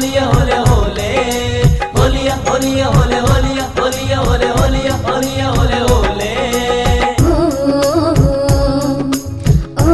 హోలియా హోలే హోలే హోలియా హోలియా హోలే హోలియా హోలియా హోలే హోలియా హోలియా హోలే హోలే ఓ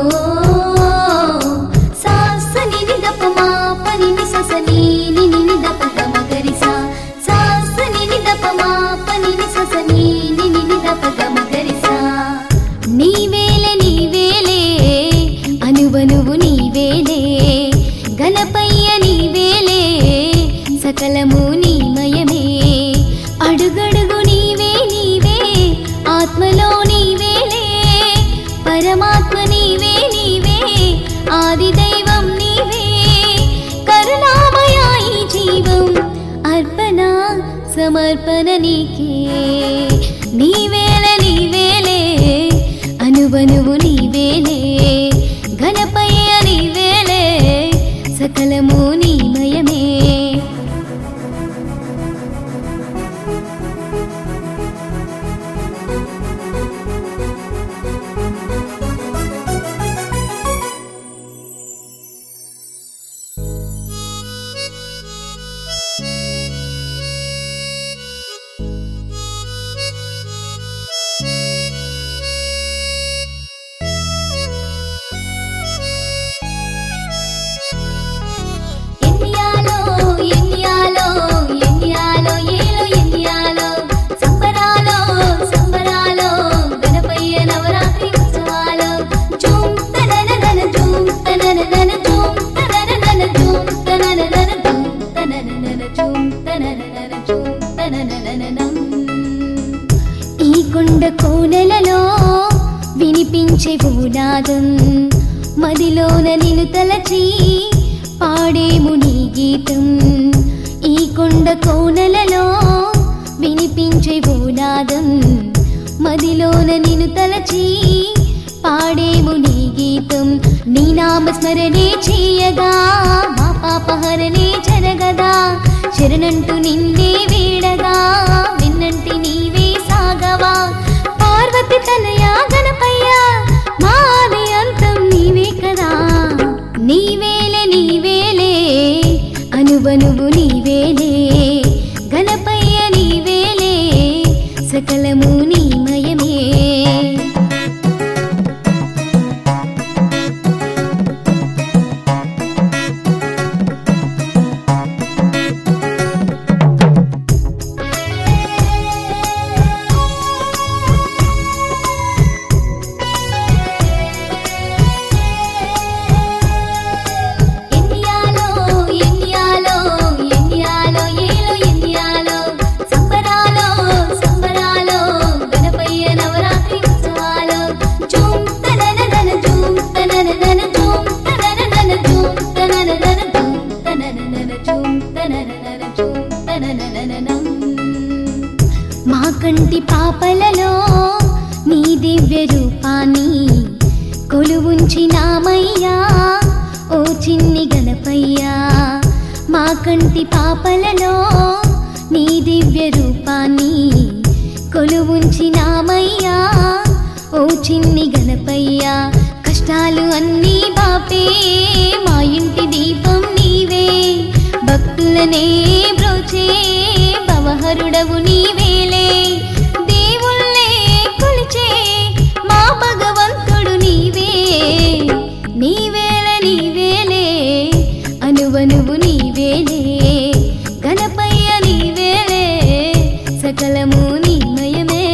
సా స ని ని ద ప మా ప ని ని స స ని ని ని ని ద ప గ మ గ రి సా సా స ని ని ద ప మా ప ని ని స స ని ని ని ని ద ప గ మ గ రి సా నీవేలే నీవేలే అనువనువు నీవేలే గణపయ్య నీవేలే సకలము నీమయమే అడుగడుగు నీవే నీవే ఆత్మలో నీవేలే పరమాత్మ నీవే నీవే ఆది దైవం నీవే కరుణామయ ఈ జీవం అర్పణ సమర్పణ నీకే నీవేల నీవేలే అనువనువు నీవేలే ఘనపయ్య నీవేలే సకలము నీమయమే ఎన్నియాలో ఎన్నియాలో ఎన్నియాలో ఏలో ఎన్నియాలో సంబరాలో సంబరాలో గణపయ్య నవరాత్రి ఉత్సవాలో జూమ్ తనననన జూమ్ తనననన జూమ్ తనననన జూమ్ తనననన జూమ్ తనననన జూమ్ తనననన జూమ్ తననననం ఈ కొండ కోనెలలో వినిపించే భూనాదం మదిలోన నిన్ను తలచి పాడేము నీ గీతం ఈ కొండ కోనెలలో వినిపించే భూనాదం మదిలోన నిన్ను తలచి పాడేము నీ గీతం నీ నామస్మరణే చేయగా మా పాపహరణే జరగదా శరణంటూ నిన్నే వీడగా విన్నంటి నీవే సాగవా పార్వతి తనయా గణపయ్య మాది అంతం నీవే కదా నీవేలే నీవేలే అనువనువు నీవేలే గణపయ్య నీవేలే సకలము నీమయమే ఎన్నియాలో ఎన్నియాలో ఎన్నియాలో ఏలో ఎన్నియాలో సంబరాలో సంబరాలో గణపయ్య నవరాత్రి ఉత్సవాలో జూమ్ తనననన జూమ్ తనననన జూమ్ తనననన జూమ్ తనననన జూమ్ తనననన జూమ్ తనననన జూమ్ తననననం మా కంటి పాపలలో నీ దివ్య రూపాన్ని కొలువుంచినామయ్యా ఓ చిన్ని గణపయ్యా మా కంటి పాపలలో నీ దివ్య రూపాన్ని కొలువుంచినామయ్యా ఓ చిన్ని గణపయ్యా కష్టాలు అన్నీ బాపే మా ఇంటి దీపం నీవే భక్తులనే బ్రోచే భవహరుడవు నీవేలే దేవుళ్ళే కొలిచే మా భగవంతుడు నీవే నీవేల నీవేలే అనువనువు నీవేలే గణపయ్య నీవేలే సకలము నీమయమే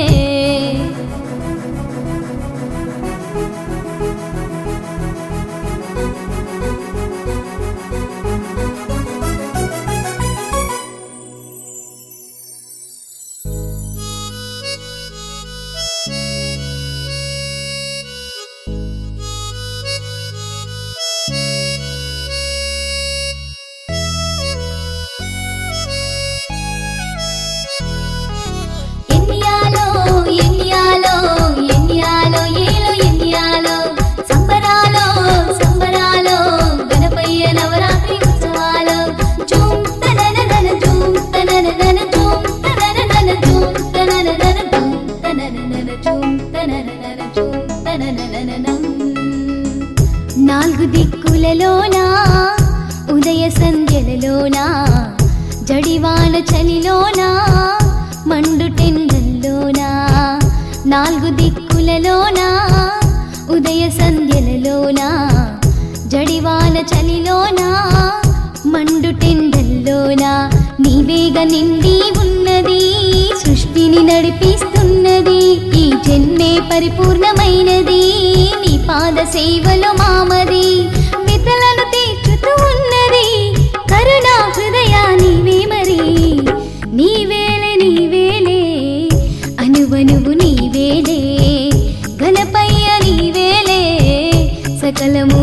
చలిలోనా మండు టెండల్లోనా నాలుగు దిక్కులలోనా ఉదయ సంధ్యలలోనా జడివాన చలిలోనా మండు టెండల్లోనా నీవేగ నిండి ఉన్నది సృష్టిని నడిపిస్తున్నది ఈ జన్మే పరిపూర్ణమైనది నీ పాద సేవలో మామది వితలను తీర్చుతూ ఉన్నది కరుణా హృదయా నీవే మరి నీవేలే నీవేలే అనువనువు నీవేలే గణపయ్య నీవేలే సకలము